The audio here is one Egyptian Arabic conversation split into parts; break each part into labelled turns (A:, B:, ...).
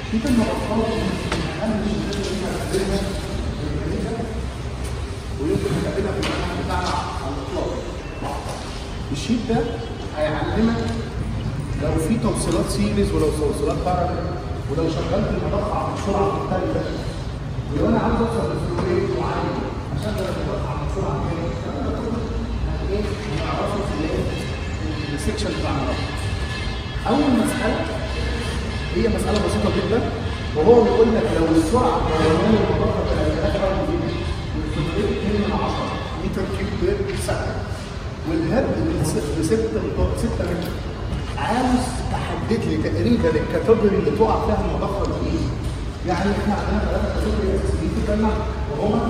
A: في كلمه غلطان من اهم الشيء اللي احنا بنعملها الميكانيكا ويمكن نكتبها في المنهج بتاعنا على الاطلاق الشيت ده هيعلمك لو في توصيلات سيريز ولو توصيلات بارالل ولو شغلت المضخه بسرعه مختلفه ولو انا عاوز اوصل لفلوريت معين عشان انا المضخه بسرعه كام الكلام ده كله يعني ايه هنعرفه في الايه في السكشن بتاع المضخه اول مساله هي مساله بسيطه جدا وهو بيقول لك لو السرعه الدوريه للمضخه 3000 والفلوريت 2 من 10 متر كيوب بير سكند والهيد ب 6 6 متر عاوز تحدد لي تقريبا الكاتيجوري اللي تقع فيها المضخه دي ايه؟ يعني احنا عندنا ثلاثه كاتيجوري اساسيين في الجامعه وهما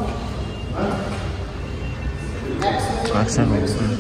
B: أكسل.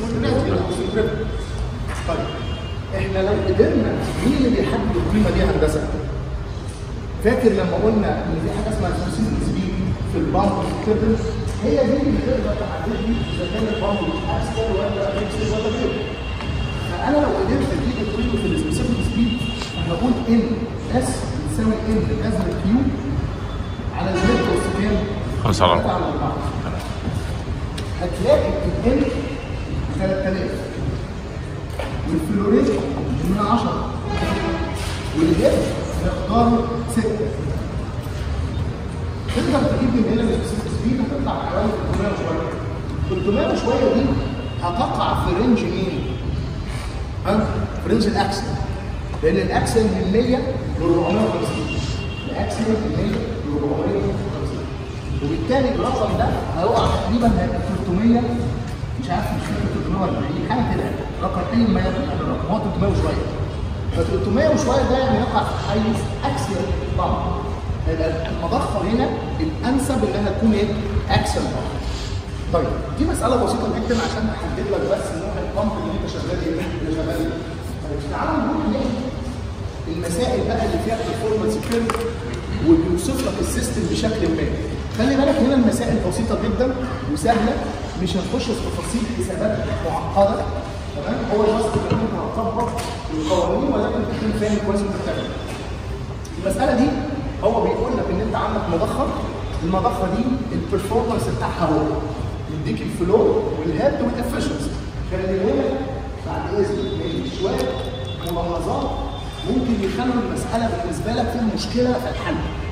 A: طيب احنا لو قدرنا مين اللي بيحدد القيمه دي يا هندسه؟ فاكر لما قلنا ان في حاجه اسمها سوسيس سبيد في البامب كيرفل هي دي اللي تقدر تحدد لي اذا كان البامب اكسل ولا اكسل ولا غيره فانا لو قدرت اجيب القيمه في السبيسيفيك سبيد هقول ان اس بتساوي ان جذر كيو على الزد اس كام؟
B: خمسة على أربعة.
A: على أربعة. هتلاقي الان 3000 والفلوريت من 10 والهيد مقداره 6 تقدر تجيب من هنا السبيسيفيك سبيد هتطلع حوالي 300 وشويه 300 وشويه دي هتقع في رينج مين؟ ها؟ في رينج الاكسل لان الاكسل من 100 ل 450 الاكسل من 100 ل 450 وبالتالي الرقم ده هيقع تقريبا هيبقى 300 مش عارف مش فاكر 340 حاجه كده رقم اي ما يكن الرقم هو 300 وشويه ف 300 وشويه ده يعني يقع في حيز اكسل بامب يبقى المضخه هنا الانسب انها تكون ايه؟ اكسل بامب طيب دي مسألة بسيطة جدا عشان أحدد لك بس نوع البامب اللي أنت شغال إيه اللي شغال إيه. طيب تعالى نروح نلاقي المسائل بقى اللي فيها performance كيرف وبيوصف لك السيستم بشكل ما. خلي بالك هنا المسائل بسيطة جدا وسهلة مش هنخش في تفاصيل حسابات معقدة تمام هو بس ان انت هتطبق القوانين ولكن تكون فاهم كويس انت بتعمل ايه. المسألة دي هو بيقول لك ان انت عندك مضخة المضخة دي البرفورمانس بتاعها هو يديك الفلو والهيد والافشنسي خلي بالك بعد اذنك من شوية ملاحظات ممكن يخلوا المسألة بالنسبة لك فيها مشكلة في الحل.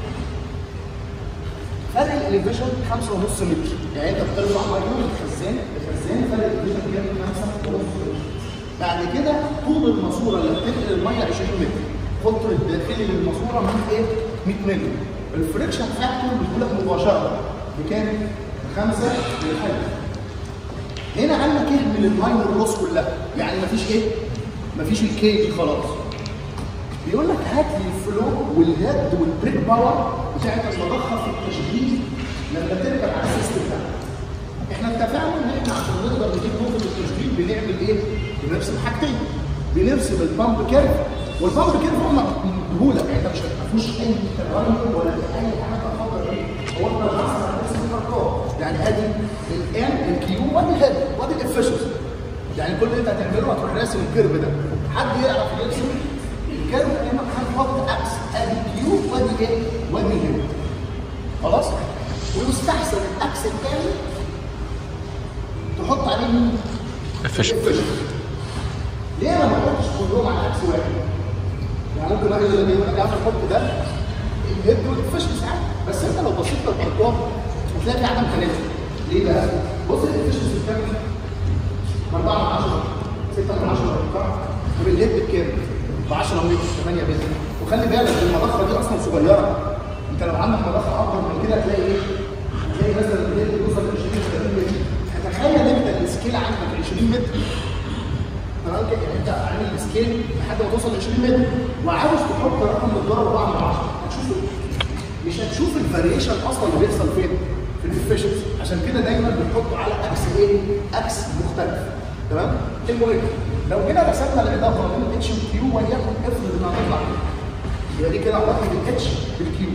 A: فرق الاليفيشن 5.5 متر يعني انت بترفع ميه من خزان لخزان فرق الاليفيشن كام 5.5 متر بعد كده طول الماسوره اللي بتنقل الميه 20 متر قطر الداخلي للماسوره من ايه 100 متر الفريكشن فاكتور بيقول لك مباشره بكام 5 للحل هنا عندك ايه من الماينر لوس كلها يعني مفيش ايه مفيش الكي دي خلاص بيقول لك هات لي الفلو والهيد والبريك باور بتاعت المضخه في التشغيل لما تركب على السيستم ده. احنا اتفقنا ان احنا عشان نقدر نجيب نقطه التشغيل بنعمل ايه؟ بنرسم حاجتين. بنرسم البامب كيرف والبامب كيرف هم مديهولك يعني انت مش ما فيهوش اي تغير ولا اي حاجه تفكر فيها. هو انت بس هترسم الارقام يعني ادي الان الكيو وادي الهيد وادي الافشنسي. يعني كل اللي انت هتعمله هتروح راسم الكيرف ده. حد يعرف يرسم الكيرف هنا هنحط اكس ادي كيو وادي ايه؟ وادي هيد. خلاص؟ ويستحسن الاكس الثاني تحط عليه مين؟
B: Efficient.
A: ليه انا ما احطش كلهم على عكس واحد؟ يعني ممكن واحد يقول لي انا عارف احط ده الهيد والافشنسي ساعات بس انت لو بصيت للارقام هتلاقي في عدم تناسب ليه بقى؟ بص الافشنسي بتاعك 4 من 10 6 من 10 طب الهيد بكام؟ ب 10 متر 8 متر وخلي بالك المضخه دي اصلا صغيره انت لو عندك مضخه اكبر من كده هتلاقي ايه؟ هتلاقي مثلا الهيد بيوصل ل 20 30 متر تخيل انت السكيل عندك 20 متر تمام كده يعني انت عامل السكيل لحد ما توصل ل 20 متر وعاوز تحط رقم مقداره 4 من 10 هتشوف مش هتشوف الفاريشن اصلا اللي بيحصل فين في الافشنسي عشان كده دايما بنحطه على اكس ايه؟ اكس مختلف تمام؟ المهم لو كده رسمنا العلاقه ما بين اتش وكيو وليكن افرض انها تطلع كده يبقى دي كده علاقه الاتش بالكيو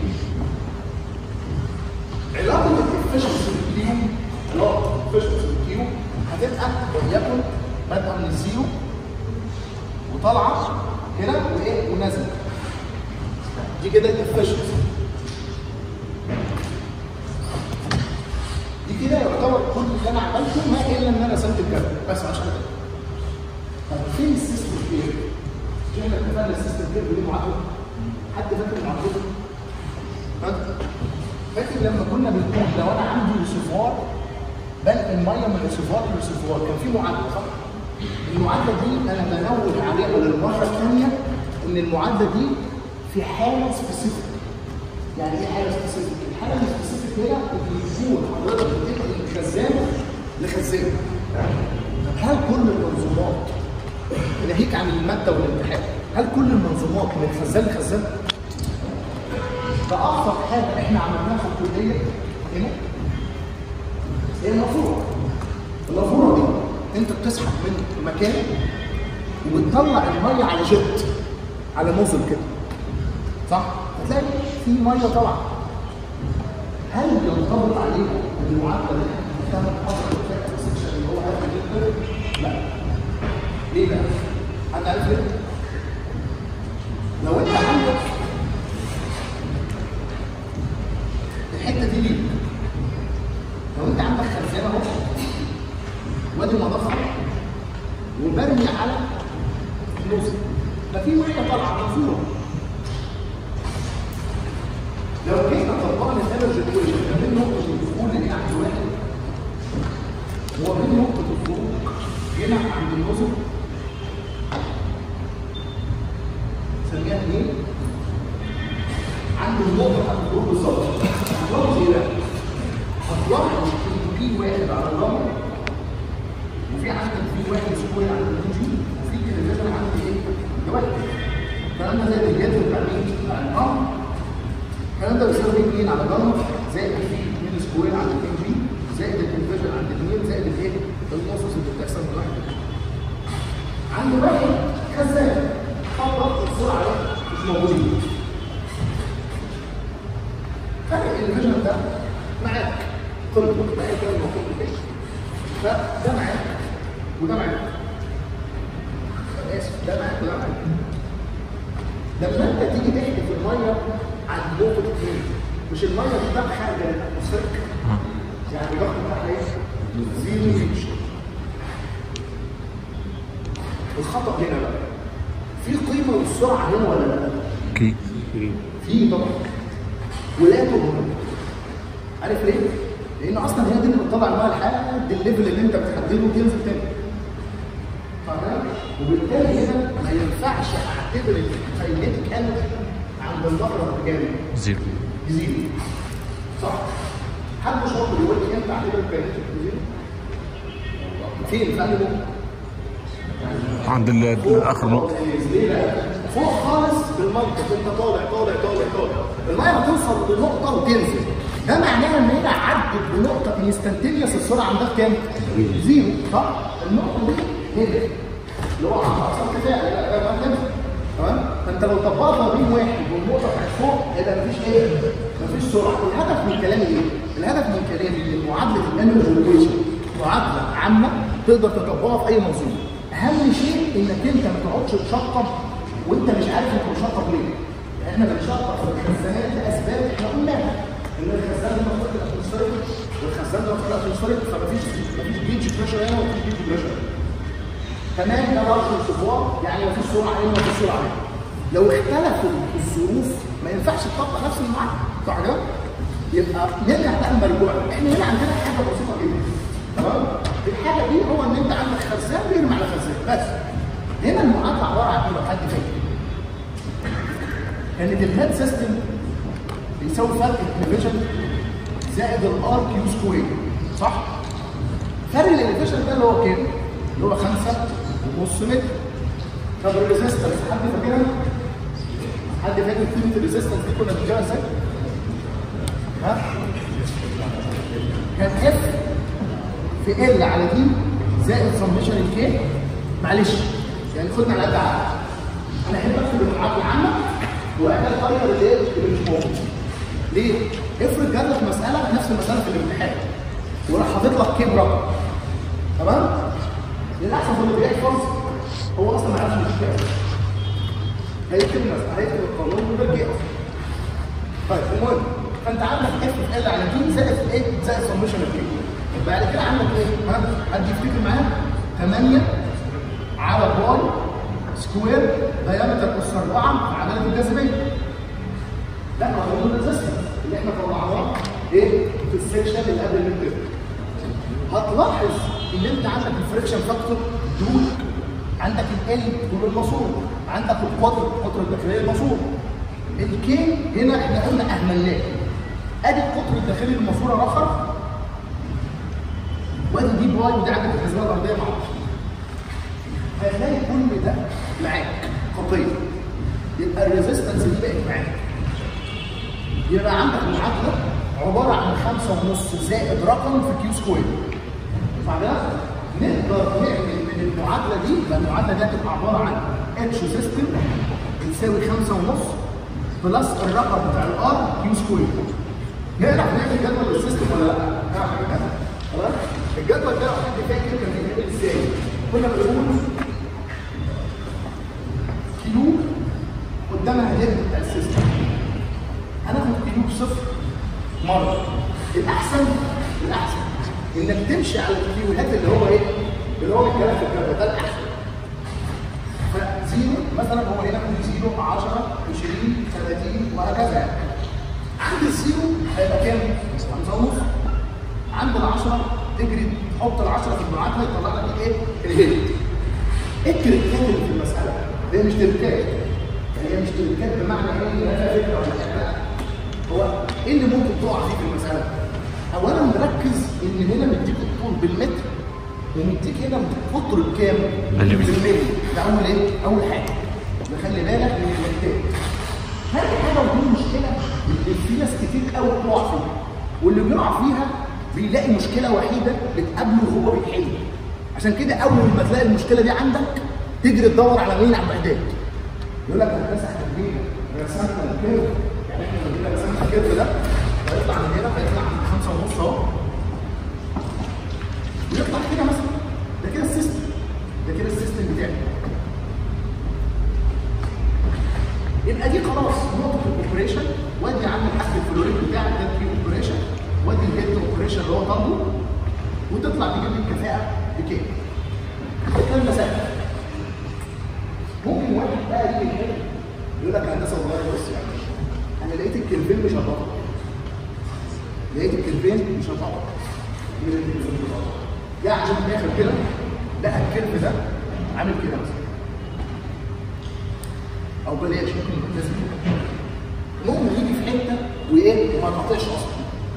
A: علاقه الافشنسي بالكيو علاقه الافشنسي بالكيو هتبقى وليكن بادئه من الزيرو وطالعه هنا وايه ونازله دي كده الافشنسي دي كده يعتبر كل اللي انا عملته ما الا ان انا رسمت الجدول بس عشان كده طب فين السيستم كير؟ مش احنا اتفقنا السيستم كير ودي معادله حد فاكر معادلته؟ ها؟ فاكر لما كنا بنقول لو انا عندي ريسيفوار بنقل الميه من ريسيفوار لريسيفوار كان في معادله صح؟ المعادله دي انا بنوه عليها للمره الثانيه ان المعادله دي في حاله سبيسيفيك يعني ايه حاله سبيسيفيك؟ الحاله السبيسيفيك هي اللي يكون حضرتك بتنقل من خزانه لخزانه طب هل كل المنظومات ناهيك عن الماده والامتحان هل كل المنظومات من خزان لخزان؟ ده اكثر حاجه احنا عملناها في الكليه هنا هي المافوره المافوره دي انت بتسحب من مكان وبتطلع الميه على جت على نوزل كده صح؟ هتلاقي في ميه طالعه هل ينطبق عليها المعادله اللي احنا بنتكلم حصل في السكشن اللي هو هذا جدا؟ لا ليه بقى؟ حد عارف ليه؟ لو انت عندك الحته دي ليه؟ لو انت عندك خزانه اهو وادي النظافه وبرمي على النص ففي ميه طالعه مفهومه لو جينا طبقنا الانرجي ايكويشن ما بين نقطه الدخول اللي هنا عند واحد وبين نقطه الخروج هنا عند النص سميها ايه؟ عند النقطه بتاعت الخروج بالظبط هتلاحظ ايه بقى؟ هتلاحظ ان في واحد على الرمل وفي عندك في واحد سكوير عند الدي جي وفي تلفزيون عند ايه؟ واحد الكلام ده زي الجهاز بتاع مين؟ بتاع القمر الكلام ده بيساوي 2 على جمر زائد في 2 سكوير عند 2 جي زائد الكونفرجن عند 2 زائد الايه؟ القصص اللي بتحصل من واحد عند واحد خزان خبط السرعه دي مش موجودين فرق الفيجن ده معاك كل معاك كده المفروض كده فده معاك وده معاك اسف ده معاك وده معاك لما انت تيجي تحكي في الميه عن نقطه اثنين مش الميه دي بقى خارجه للاتموسفيرك يعني الضغط بتاعها ايه؟ زيرو ريتش الخطا هنا بقى في قيمه للسرعه هنا ولا لا؟
B: اكيد
A: في طبعا ولا تهمل عارف ليه؟ لان اصلا هي دي اللي بتطلع الميه لحد الليفل اللي انت بتحدده وتنزل تاني تمام وبالتالي هنا ما ينفعش اعتبر الكاينيتيك انرجي عند المخرج بجانب
B: زيرو
A: زيرو صح حد شاطر يقول لي امتى اعتبر الكاينيتيك زيرو فين في انهي نقطه؟
B: عند ال- اخر نقطه
A: ليه بقى؟ فوق خالص بالمنطق انت طالع طالع طالع طالع الميه هتوصل لنقطه وتنزل ده معناها ان هي عدت بنقطه انستنتينيوس السرعه عندها كام؟ زيرو صح؟ النقطه دي هنا اللي هو عند اقصى ارتفاع لا لا ما تنزل تمام؟ فانت لو طبقتها بين واحد والنقطه بتاعت فوق يبقى مفيش ايه؟ مفيش سرعه الهدف من كلامي ايه؟ الهدف من كلامي ان معادله الانرجي ريليشن معادله عامه تقدر تطبقها في اي منظومه اهم شيء انك انت ما تقعدش تشطب وانت مش عارف انت بتشطب ليه احنا بنشطب في الخزانات لاسباب احنا قلناها ان الخزان ده مفروض الاتموسفيريك والخزان ده مفروض الاتموسفيريك فمفيش مفيش بيج بريشر هنا ومفيش بيج بريشر هنا كمان ده برضه السبوع يعني مفيش سرعه هنا ومفيش سرعه هنا لو اختلفوا الظروف ما ينفعش تطبق نفس المعادله صح كده؟ يبقى نرجع بقى المرجوع احنا هنا عندنا حاجه بسيطه جدا تمام؟ الحاجه دي هو ان انت عندك خزان بيرمي على خزان بس هنا المعادله عباره عن ايه لو حد فاكر؟ كانت الهيد سيستم بيساوي فرق الانفيشن زائد الار كيو سكوير صح؟ فرق الانفيشن ده اللي هو كام؟ اللي هو 5 ونص متر طب الريزيستنس حد فاكرها؟ حد فاكر قيمه الريزيستنس دي كنا بنجيبها ازاي؟ ها؟ كان اف في ال على دي زائد سمشن الكي معلش يعني خدنا على قد عقل انا احب اكتب المعادله عامه واحنا نغير الايه اللي مش موجود ليه؟ افرض جات لك مساله نفس المساله في الامتحان وراح حاطط لك كام رقم تمام؟ للاسف اللي بيحفظ هو اصلا ما يعرفش المشكله هيكتب المساله هيكتب القانون ويرجع طيب المهم فانت عندك اف في ال على دي زائد ايه؟ زائد سمشن الكي بعد كده عندك ايه؟ ها؟ حد يفتكر معايا 8 على باي سكوير دايمتر اس 4 في عداله الجاذبيه لا ما هو الريزستنس اللي احنا طلعناه ايه؟ في السكشن اللي قبل الميد هتلاحظ ان انت عندك الفريكشن فاكتور دول عندك ال طول الماسور عندك القطر القطر الداخلي الماسور الكي هنا احنا قلنا اهملناه ادي القطر الداخلي للماسوره رخر وادي دي باي ودي عندك الحزمه الارضيه مع بعض هتلاقي كل ده معاك خطيه يبقى الريزستنس دي بقت معاك يبقى عندك المعادله عباره عن خمسة ونص زائد رقم في كيو سكوير فعلا نقدر نعمل من المعادله دي لان المعادله دي هتبقى عباره عن اتش سيستم بتساوي خمسة ونص بلس الرقم بتاع الار كيو سكوير نعرف نعمل جدول السيستم ولا لا؟ نعرف خلاص؟ الجدول ده لو حد فاكر كان بيتعمل ازاي؟ كنا بنقول كيو قدامها الهيد بتاع السيستم هناخد كيو بصفر مره الاحسن الاحسن انك تمشي على الكيوهات اللي هو ايه؟ اللي هو الكلام في الجدول ده الاحسن فزيرو مثلا هو هنا ممكن زيرو 10 20 30 وهكذا يعني عند الزيرو هيبقى كام؟ خمسة ونص عند العشرة تجري تحط العشرة في المعادلة يطلع لك ايه؟ الهيد ايه التركات اللي في المسألة؟ هي مش تركات هي مش تركات بمعنى ايه؟ لا فيها فكرة ولا لا هو ايه اللي ممكن تقع فيه في المسألة؟ أولا نركز إن هنا مديك الطول بالمتر ومديك هنا القطر بكام؟
B: مليمتر.
A: بالملي ده أول إيه؟ أول حاجة نخلي بالك من المتر هذه حاجة ودي مشكلة اللي في ناس كتير قوي بتقع فيها واللي بيقع فيها بيلاقي مشكلة وحيدة بتقابله وهو بيحل عشان كده أول ما تلاقي المشكلة دي عندك تجري تدور على مين على الإعداد يقول لك انا بس احنا جينا رسمنا الكيرف يعني احنا لما جينا رسمنا الكيرف ده هيطلع من هنا هيطلع من خمسة ونص اهو ويطلع كده مثلا ده كده السيستم ده كده السيستم بتاعي يبقى دي خلاص نقطة الاوبريشن وادي عندك حد الفلوريد بتاعك ده في اوبريشن وادي الهيد اوبريشن اللي هو طالبه وتطلع تجيب لي الكفاءة بكام؟ الكلام ده سهل ممكن واحد بقى يجي هنا يقول لك هندسه والله بص يعني انا لقيت الكلبين مش هتقطع لقيت الكلبين مش هتقطع من الكلبين مش هتقطع يعني من الاخر كده لقى الكلب ده عامل كده مثلا او بلاش ممكن يكون لازم كده. ممكن يجي في حته وايه وما يقطعش اصلا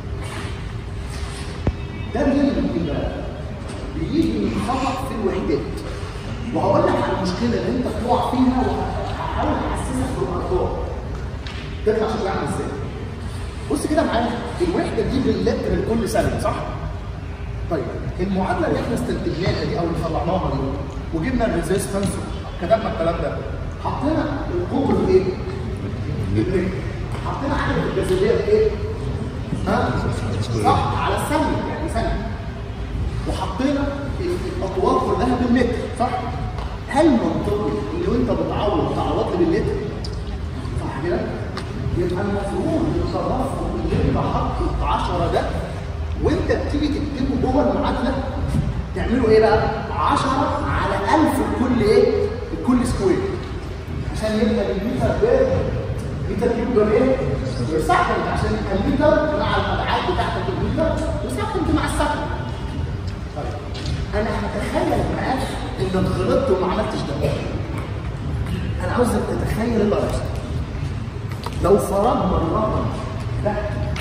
A: ده بيجي من ايه بقى؟ بيجي من خطا في الوحدات وهقول لك على المشكله اللي انت بتقع فيها وهحاول احسسك بالارقام تطلع شكلها عامل ازاي بص كده معايا الوحده دي باللتر لكل ثانيه صح طيب المعادله اللي احنا استنتجناها دي او اللي طلعناها دي وجبنا الريزيستنس كتبنا الكلام ده حطينا القطر ايه الاثنين حطينا عدد الجاذبيه ايه ها صح على الثانيه يعني ثانيه وحطينا الاطوال كلها بالمتر صح؟ هل منطقي ان انت بتعوض تعوض بالمتر؟ صح كده؟ يبقى المفروض التدفق اللي انت حاطه 10 ده وانت بتيجي تكتبه جوه المعادله تعمله ايه بقى؟ 10 على 1000 لكل ايه؟ لكل سكوير عشان يبقى المتر بير متر كيلو جرام ايه؟ سكند عشان يبقى المتر مع الابعاد بتاعتك المتر وسكند مع السكند طيب انا هتخيل معاك انك غلطت وما عملتش ده انا عاوزك تتخيل اللي هيحصل لو فرضنا الرقم ده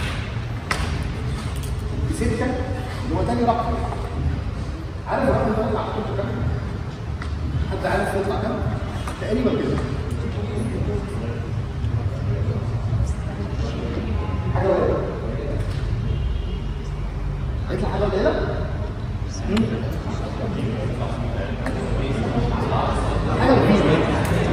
A: بستة اللي هو تاني رقم عارف الرقم ده يطلع كام؟ حد عارف يطلع كام؟ تقريبا كده حاجة قليلة هيطلع حاجة قليلة؟ حاجه كبيره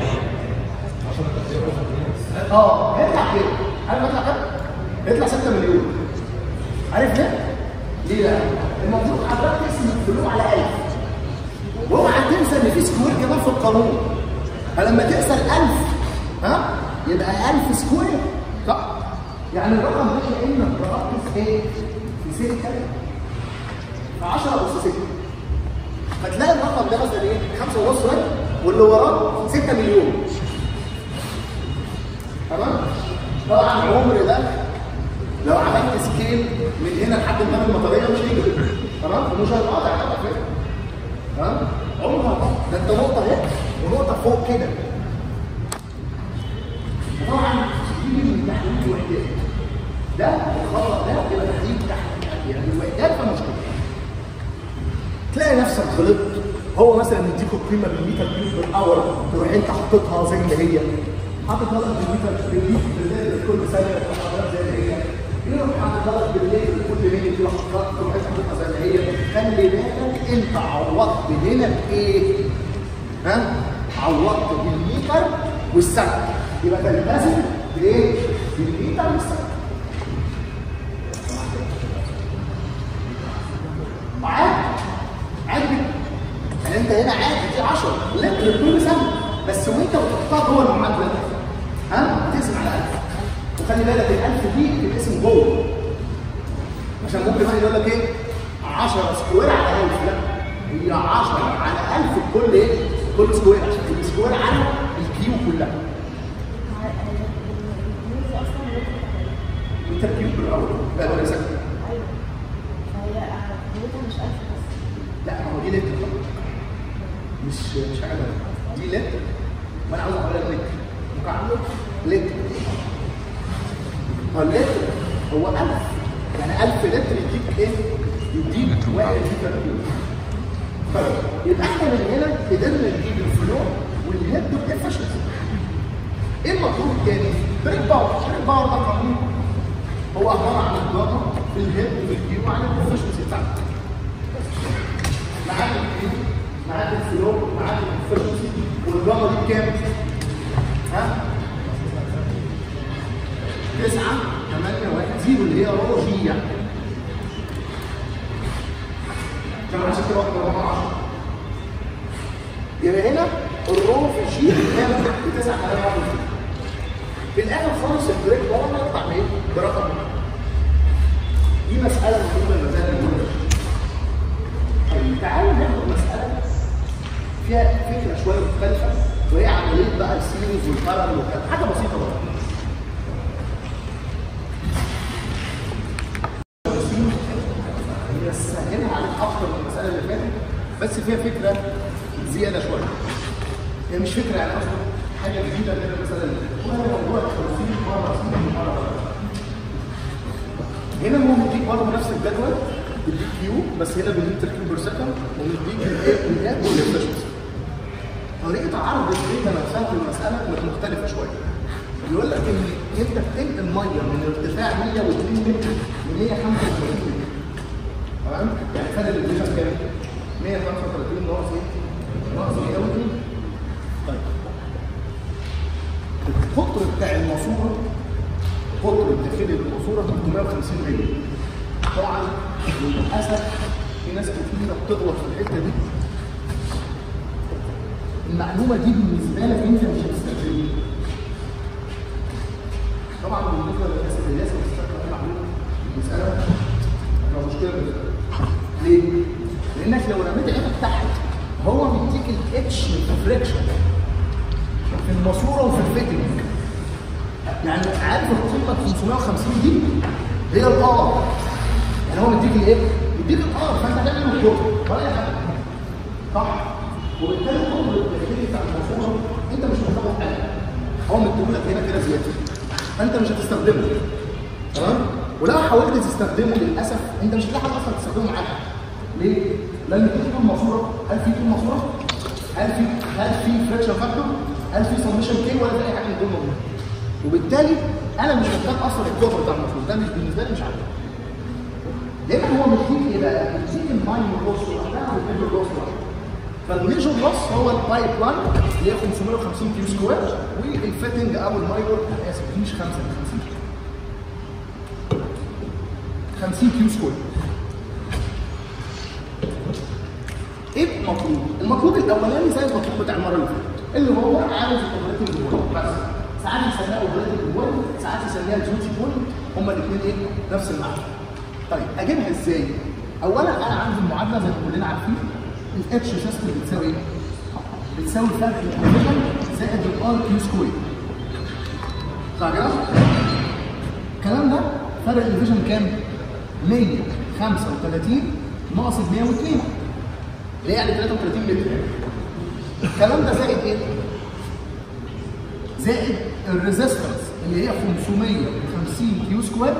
A: اه هيطلع كده عارف هيطلع كام؟ هيطلع 6 مليون عارف ليه؟ ليه بقى؟ المفروض حضرتك تقسم الفلوس على 1000 واوعى تنسى ان في سكوير كمان في القانون فلما تقسم 1000 ها يبقى 1000 سكوير صح؟ يعني الرقم ده كانك ضربت في ايه؟ في 6 في 10 اس 6 فتلاقي الرقم ده مثلا ايه 5 ونص ده واللي وراه 6 مليون تمام طبعا العمر ده لو عملت سكيل من هنا لحد الباب المطريه مش هيجي تمام ومش هيتقاطع على فكره تمام عمرها ده انت نقطه اهي ونقطه فوق كده طبعا دي من تحديد الوحدات ده الخطا ده يبقى تحديد تحديد يعني الوحدات فمشكله تلاقي نفسك غلطت هو مثلا مديك القيمه بالميتر كيوب بالاور تروح انت حاططها زي ما هي حاططها لك بالميتر بالميتر بالليل كل ثانيه تروح زي ما هي يروح حاططها لك بالليل كل ليله تروح حاططها تروح انت حاططها زي ما هي خلي بالك انت عوضت هنا بايه؟ ها؟ عوضت بالميتر والسنه يبقى تلتزم بايه؟ بالميتر والسنه معاك عادي يعني انت هنا عادي دي 10 لتر كل سنه بس وانت بتحطها جوه المعادله ها تقسم على 1000 وخلي بالك ال 1000 دي بتقسم جوه عشان ممكن واحد يقول لك ايه 10 سكوير على 1000 لا هي 10 على 1000 كل ايه؟ كل سكوير عشان السكوير على الكيو كلها انت الكيو بالاول لا ولا سكت لا ما هو دي لتر مش مش حاجه تانية. دي لتر وانا عاوز اقول لك لتر مكعب لتر هو اللتر هو 1000 يعني 1000 لتر يديك ايه؟ يديك واحد لتر كيلو طيب يبقى احنا من هنا قدرنا نجيب الفلو والهيد والافشنسي ايه المطلوب الثاني؟ بريك باور بريك باور ده قانون هو عباره عن الضغط في الهيد والكيو وعن الافشنسي بتاعتك معاك الكيو معاك الفلو معاك الافشنسي والجاما دي بكام؟ ها؟ 9 8 1 0 اللي هي رو جي يعني كان عشان كده واحد رقم 10 يبقى هنا الرو في جي كام؟ ب 9 8 1 في الاخر خالص البريك باور هيطلع بايه؟ برقم واحد. دي مسألة مهمة ما زالت مهمة. طيب تعالوا ناخد مسألة فيها فكرة شوية مختلفة وهي عملية بقى السيريز والبارل وكده حاجة بسيطة برضه. هي سهلها عليك أكتر من المسألة اللي فاتت بس فيها فكرة زيادة شوية. هي مش فكرة يعني أصلا حاجة جديدة غير مثلا ولا موضوع 50 مرة 60 مرة هنا هو مديك برضه نفس الجدول بيديك كيو بس هنا بالمتر كيو بير سكند ومديك الايه الايه والافشنسي طريقه عرض الداتا نفسها في المساله كانت مختلفه شويه بيقول لك ان انت بتنقل ميه من ارتفاع 102 متر ل 135 متر تمام يعني خد الديفيجن كام 135 ناقص ايه ناقص 102 طيب القطر بتاع الماسوره قطر الداخلي للماسوره 350 مللي طبعا للاسف في ناس كتيره بتغلط في الحته دي المعلومه دي بالنسبه لك انت مش هتستخدمها طبعا بالنسبه للناس اللي لازم تستخدم المعلومه المساله هتبقى مشكله بالنسبه لك. ليه؟ لانك لو رميت عينك تحت هو بيديك الاتش ريفليكشن في الماسوره وفي الفيتنج يعني عارف القيمه 550 دي هي الار يعني هو مديك الايه؟ مديك الار فانت هتعمل له الكتب ولا اي حاجه صح؟ وبالتالي القطر الداخلي بتاع الماسوره انت مش محتاج حاجه هو مديهولك هنا كده زياده فانت مش هتستخدمه تمام؟ ولو حاولت تستخدمه للاسف انت مش هتلاقي حد اصلا تستخدمه معاك ليه؟ لان في طول ماسوره هل في طول ماسوره؟ هل في هل في فريكشن فاكتور؟ هل في سبمشن كي ولا في اي حاجه من دول موجوده؟ وبالتالي انا مش محتاج اصلا الكفر بتاع المفروض ده مش بالنسبه لي مش عارف لان هو مديك ايه بقى؟ مديك الماين لوس لوحدها والميجر لوس لوحدها فالميجر لوس هو البايب لاين اللي هي 550 كيلو سكوير والفيتنج او الماينور انا اسف دي مش 5 دي 50 50 كيلو سكوير ايه المطلوب؟ المطلوب الاولاني زي المطلوب بتاع المره اللي فاتت اللي هو عاوز الاوبريتنج بس ساعات يسميها اوبريتنج بوينت ساعات يسميها ديوتي بوينت هما الاثنين ايه نفس المعنى طيب اجيبها ازاي اولا انا عندي المعادله زي ما كلنا عارفين الاتش سيستم بتساوي ايه بتساوي فرق الديفيجن زائد الار كيو سكوير صح كده الكلام ده فرق الديفيجن كام 135 ناقص 102 اللي هي يعني 33 متر الكلام ده زائد ايه زائد الريزيستنس اللي هي 550 كيو سكوير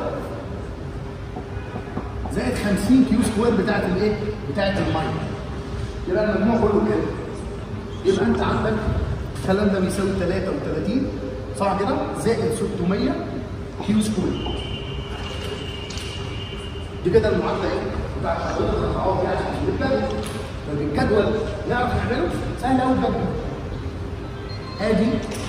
A: زائد 50 كيو سكوير بتاعت الايه؟ بتاعت الميه. يبقى المجموع كله كام؟ يبقى انت عندك الكلام ده بيساوي 33 صح كده؟ زائد 600 كيو سكوير. دي كده المعادله ايه؟ بتاعت حضرتك هنقعد فيها عشان نجيب الجدول. طب الجدول نعرف نعمله؟ سهل قوي الجدول. ادي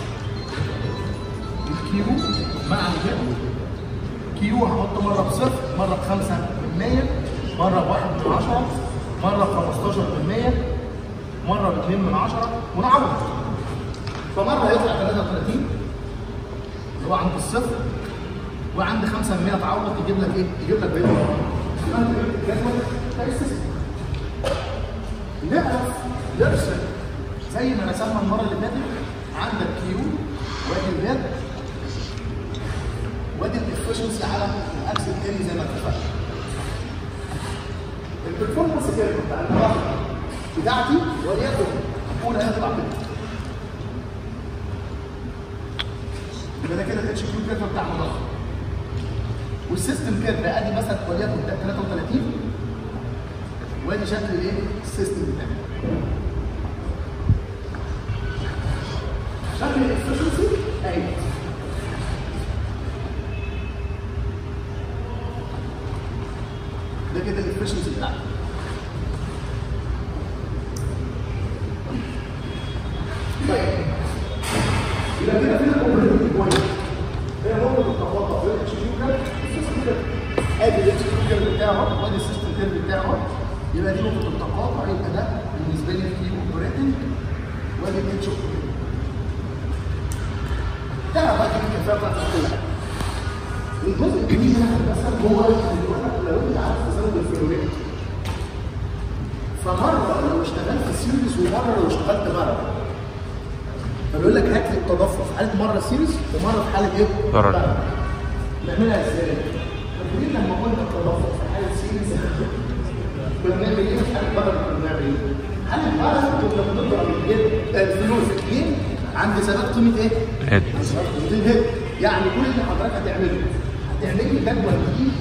A: الكيو مع الجدول. كيو هحط مره بصفر مره بخمسة من 100 مره بواحد من 10 مره ب 15 من 100 مره ب 2 من 10 ونعوض فمره هيطلع 33 اللي هو عند الصفر وعند 5 من 100 تعوض يجيب لك ايه؟ يجيب لك بقيه الرقم. يبقى انت جبت الجدول بتاع السيستم. نعرف نرسم زي ما رسمنا المره اللي فاتت عندك كيو وادي الجد وادي الافشنسي على الاكس الثاني زي ما اتفقنا. البرفورمانس كيرف بتاع المراحل بتاعتي وليكن اقول هيطلع كده. يبقى ده كده الاتش كيو كيرف بتاع المراحل. والسيستم كيرف ادي مثلا وليكن ده 33 وادي شكل الايه؟ السيستم بتاعي. شكل الافشنسي اهي ده كده الافشنسي بتاعتي طيب يبقى كده فين الاوبريتنج بوينت هي نقطه التخبط بين الاتش كيو كيرف والسيستم كيرف ادي الاتش كيو كيرف بتاعه اهو وادي السيستم كيرف بتاعه اهو يبقى دي نقطه التقاطع يبقى ده بالنسبه لي الكيو اوبريتنج وادي الاتش ده بقى الكفاءه بتاعت كل حاجه الجزء الجديد اللي انا بسال هو لو انت عارف تزود الفلوريت فمره لو اشتغلت سيريز ومره لو اشتغلت بره فبيقول لك هات لي التضافر في حاله مره سيريز ومره في حاله ايه؟
B: ضرر.
A: بره. نعملها ازاي؟ فاكرين لما قلنا التضافر في حاله سيريز كنا بنعمل ايه في حاله بره كنا بنعمل ايه؟ حاله بره كنا بنضرب الجد- الفلوس في اثنين عند ثبات قيمه ايه؟
B: هاد.
A: الهيد يعني كل اللي حضرتك هتعمله هتعمل لي جدول جديد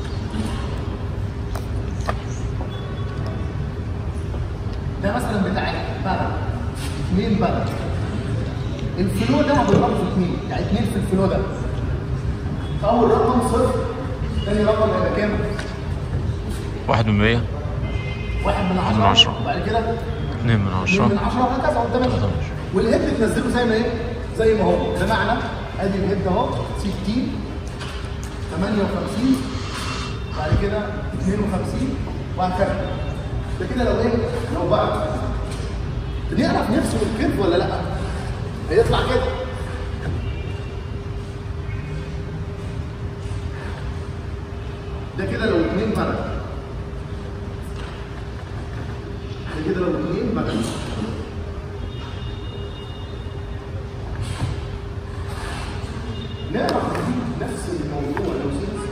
A: ده مثلا بتاع بلد اثنين بلد الفلو ده هضربه في اثنين يعني اثنين في الفلو ده فاول رقم صفر ثاني رقم هيبقى كام؟
B: واحد من مية
A: واحد من
B: من
A: عشرة
B: عشرة.
A: وبعد كده
B: اتنين من
A: اثنين من
B: عشرة
A: عشرة وهكذا قدام
B: ثلاثة من عشرة.
A: والهيد تنزله زي ما ايه؟ زي ما هو بمعنى ادي الهيد اهو 60 58 بعد كده 52 وهكذا ده كده لو ايه؟ لو بقى بنعرف نرسم الكيرف ولا لا؟ هيطلع كده ده كده لو اتنين بلد ده كده لو اتنين بلد نعرف نجيب نفس الموضوع لو سيرس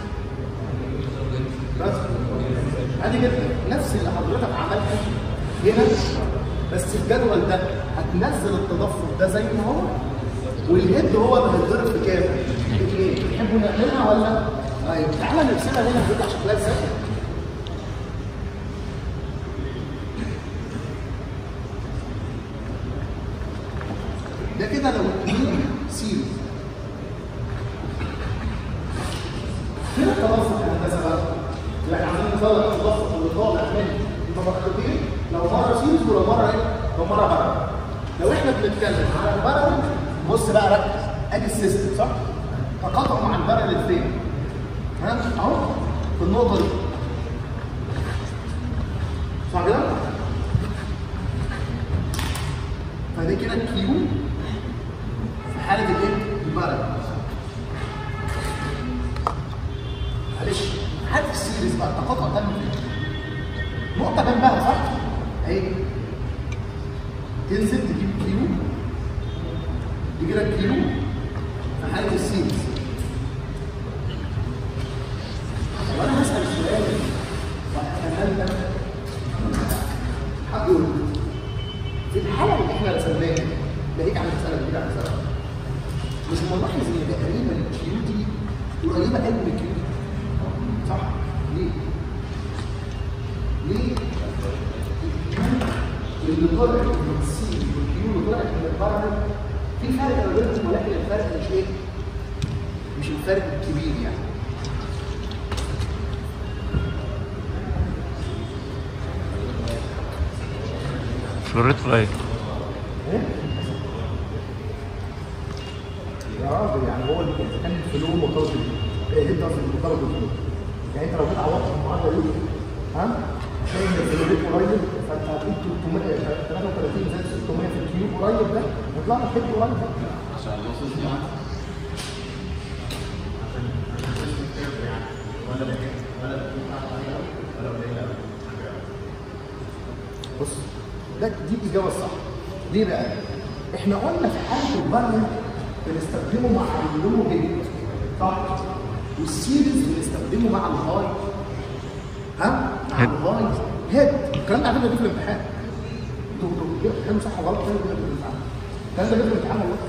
A: بس عادي جدا نفس اللي حضرتك عملته هنا بس الجدول ده هتنزل التضفر ده زي ما هو والهيد هو اللي هيتضرب في كام؟ اثنين تحبوا نعملها ولا؟ طيب تعالى نرسمها هنا هتطلع شكلها ازاي؟ ده كده لو اتنين سيريز فين التوافق يا هندسه بقى؟ يعني عايزين نطلع التوافق اللي طالع من المبخرتين لو مره سيريز ولو مره ايه؟ لو مره بره. لو احنا بنتكلم على البرل بص بقى ركز ادي السيستم صح؟ تقاطعوا مع البرل فين؟ ها؟ اهو في النقطه دي. صح كده؟ فدي كده كيو في حاله الايه؟ البرل. سيريز بقى التقاطع ده من فين؟ نقطه جنبها صح؟ اهي تنزل تجيب كيلو يجي لك كيلو في حاله السيريز طب انا هسال سؤال وهل ده هقول في الحاله اللي احنا رسمناها ناهيك عن المساله اللي عن المساله مش ملاحظ ان تقريبا الكيو دي قريبه قوي من الكيو دي صح؟ ليه؟ ليه؟ اللي طلع من السي والكيو اللي طلعت من البارل في فرق ما بينهم ولكن الفرق مش ايه؟ مش الفرق الكبير يعني
B: فلوريت قليل
A: يا راجل يعني هو اللي كان فلو مرتبط ايه انت اصلا مرتبط بالفلو يعني انت لو جيت عوضت المعادله دي ها هتلاقي ان الفلو قريب فانت هتجيب 300 33 زائد 600 في الكيو قريب ده يطلع لك حته قريب ده بص ده دي الاجابه الصح ليه بقى؟ احنا قلنا في حاله البرمج بنستخدمه مع اللو هيد صح؟ والسيريز بنستخدمه مع الهاي ها؟ مع
B: هيد.
A: الهاي هيد الكلام ده على فكره جه في الامتحان انتوا انتوا فاهموا صح ولا غلط الكلام ده جه في الامتحان الكلام ده جه في الامتحان والله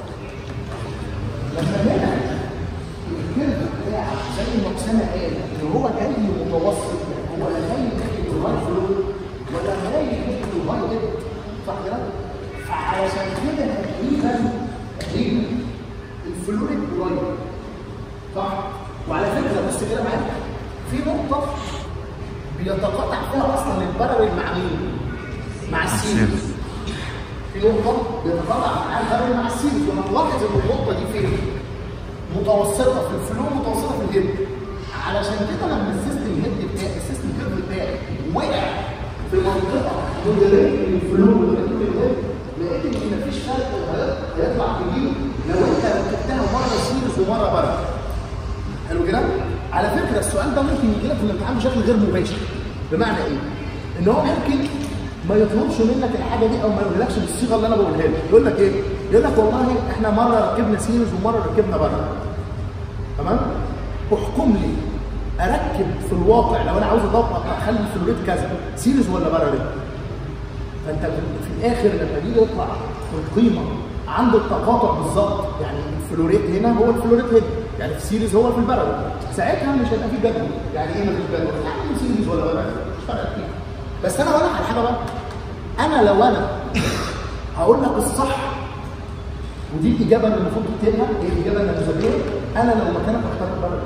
A: لما هنا الكيرف بتاع زي ما اسامه قال ان هو جاي متوسط يعني هو لا جاي ناحيه الهاي فلو ولا جاي ناحيه الهاي هيد صح كده؟ فعلشان كده تقريبا تقريبا الفلوريد قريب صح؟ وعلى فكره بص كده معايا في نقطه بيتقاطع فيها اصلا البرر مع مين؟ مع السيريز
B: السيريز.
A: في نقطه بيتقاطع معاها البرر مع السيريز ونلاحظ ان النقطه دي فين؟ متوسطه في الفلو متوسطه في الهيد علشان كده لما السيستم هيد بتاعي السيستم هيد بتاعي وقع في منطقه مودريت الفلو مودريت الهيد لقيت ان مفيش فرق هي- هيطلع كبير لو انت ركبتها مره سيريز ومره بره حلو كده؟ على فكره السؤال ده ممكن يجي لك في الامتحان بشكل غير مباشر بمعنى ايه؟ ان هو ممكن ما يطلبش منك الحاجه دي او ما يقولكش بالصيغه اللي انا بقولها لك يقول لك ايه؟ يقول لك والله احنا مره ركبنا سيريز ومره ركبنا بره تمام؟ احكم لي اركب في الواقع لو انا عاوز اطبق اخلي الفلوريت كذا سيريز ولا بره فانت في الاخر لما يجي يطلع القيمه عند التقاطع بالظبط يعني الفلوريت هنا هو الفلوريت هنا يعني في سيريز هو في البرد ساعتها مش هيبقى في جدول يعني ايه مفيش جدول يعني سيريز ولا برد مش فارقه كتير بس انا اقول لك على حاجه بقى انا لو انا هقول لك الصح ودي الاجابه اللي المفروض تكتبها هي الاجابه النموذجيه انا لو مكانك اختار البرد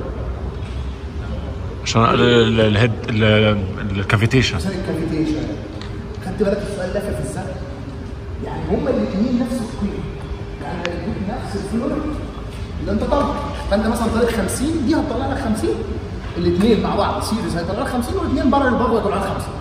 B: عشان ال- ال- الهيد ال- الكافيتيشن
A: عشان الكافيتيشن خدت بالك السؤال لافف ازاي؟ يعني هما الاثنين نفس القيمه يعني هيدوك نفس الفلور اللي انت طالبه فانت مثلا طالب 50 دي هتطلع لك 50 الاثنين مع بعض سيريز هيطلع لك 50 والاثنين بره برضه هيطلع لك 50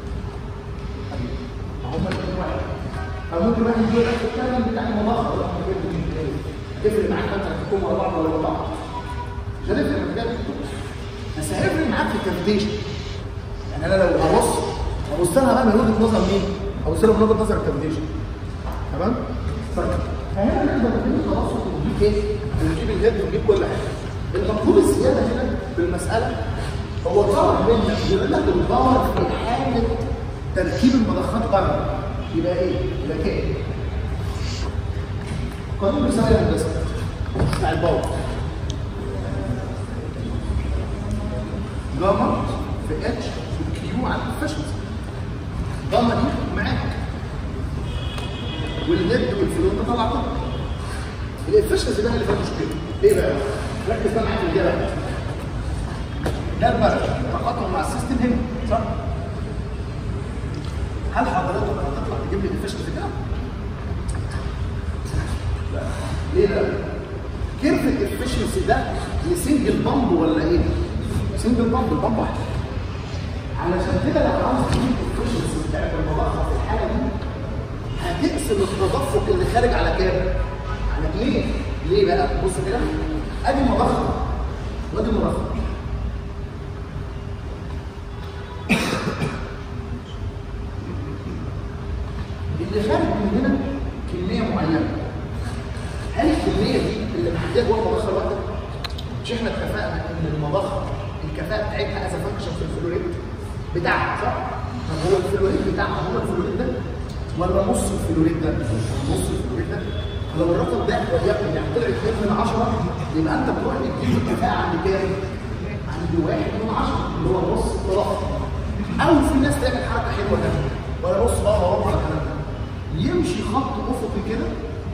A: هما الاثنين واحد فممكن واحد يجي لك الكلام بتاع المضاعفه ولا ممكن يجي لك إيه؟ تفرق معاك انت هتكون ورا بعض ولا ورا بعض مش هتفرق في الحاجات دي. بس هيفرق معاك في الكافيتيشن يعني انا لو هبص هبص لها بقى من وجهه نظر مين؟ هبص لها من وجهه نظر الكافيتيشن تمام؟ طيب فهنا نقدر نجيب التوسط ونجيب ايه؟ ونجيب الهيد ونجيب كل حاجه. المطلوب الزياده هنا في المساله هو طلب منك يقول لك الباور في حاله تركيب المضخات بره يبقى ايه؟ يبقى كام؟ قانون بيساوي الهندسه بتاع الباور جاما في اتش في كيو على الفشلز جاما دي معاك والهيد والفلو انت طلعتها الافشنز ده اللي فيها مشكله ليه بقى؟ ركز بقى معايا في الاجابه ده الفرق تقاطع مع السيستم هنا صح؟ هل حضرتك هتطلع تجيب لي الافشنز كده؟ لا ليه لا؟ كيرف الافشنسي ده لسنجل بامب ولا ايه؟ سنجل بامب البامب واحد علشان كده لو عاوز تجيب الافشنسي بتاعت المضخه في الحاله دي هتقسم التدفق اللي خارج على كام؟ على اثنين ليه بقى؟ بص كده ادي مضخه وادي مضخه احنا اتفقنا ان المضخه الكفاءه بتاعتها از فانكشن في الفلوريد بتاعها صح؟ طب هو الفلوريد بتاعها هو الفلوريد ده ولا نص الفلوريد ده؟ نص الفلوريد ده لو الرقم ده وليكن يعني طلع 2 من 10 يبقى انت بتروح تجيب الكفاءه عند كام؟ عند 1 من 10 اللي هو نص الطلاق او في ناس تعمل حركه حلوه كده ولا نص بقى ورا الكلام ده يمشي خط افقي كده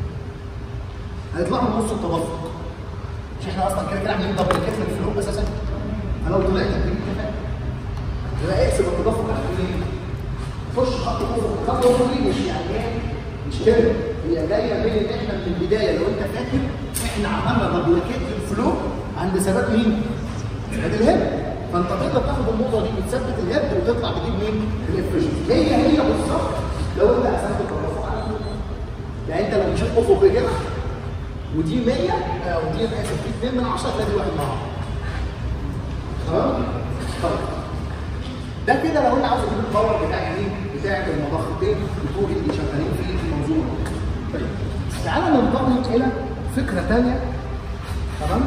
A: هيطلع له نص التدفق مش احنا اصلا كده كده عاملين دبل كتف الفلوق اساسا فلو طلعت تجيب كفاءه يبقى اقسم التدفق على الاثنين خش خط افقي خط افقي مش يعني ايه مش كده هي جايه من ان احنا من البدايه لو انت فاكر احنا عملنا دبل كتف الفلوق عند ثبات مين؟ ثبات الهب فانت تقدر تاخد النقطه دي بتثبت الهب وتطلع تجيب مين؟ الافشنسي هي هي بالظبط لو انت قسمت التدفق على الاثنين يعني انت لو مشيت افقي كده ودي 100 آه، ودي انا اسف دي 2 من 10 تلاقي واحد مع بعض تمام طيب ده كده لو انا عاوز اجيب الباور بتاع مين بتاع المضختين بتوعي اللي شغالين في المنظومه طيب تعالى ننتقل الى فكره ثانيه تمام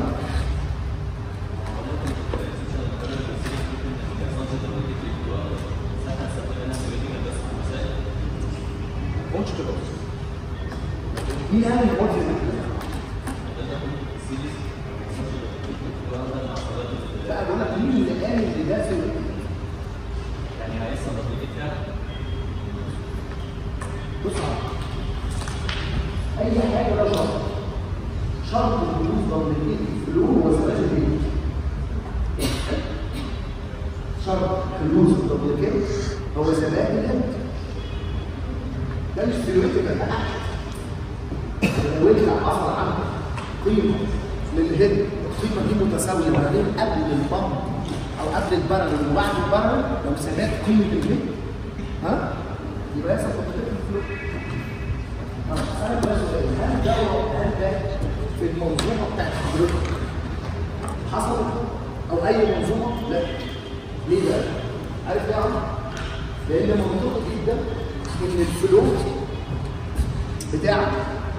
A: وانت كده مين قال ان الوجه لا بقول لك مين اللي قال ان ده في بص اي حاجه ده شرط شرط الفلوس ضمنيه الفلوس وثبات البيت شرط فلوس الضمنيه هو ثبات الهند ده مش ثيوريتيكال ده لو انت حصل عندك قيمه للهند القيمه دي متساويه ما بين قبل البمب او قبل البرل وبعد البرل لو سمعت قيمه الهند ها يبقى يحصل تطبيق الفلوس انا بقى سؤال هل ده هل ده في المنظومه بتاعت حضرتك حصل او اي منظومه لا ليه بقى عارف ليه يا عم لان منطقي جدا ان الفلوس بتاعك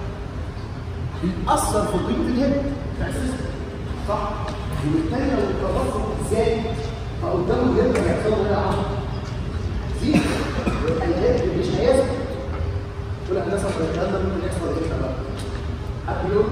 A: بيأثر في قيمة الهند بتاع السيستم صح؟ وبالتالي لو التدفق زاد فقدامه الهند هيحصل له ايه عشرة زيد يبقى الهند مش هيثبت يقول لك مثلا في الكلام ده ممكن يحصل ايه بقى؟ حد يقول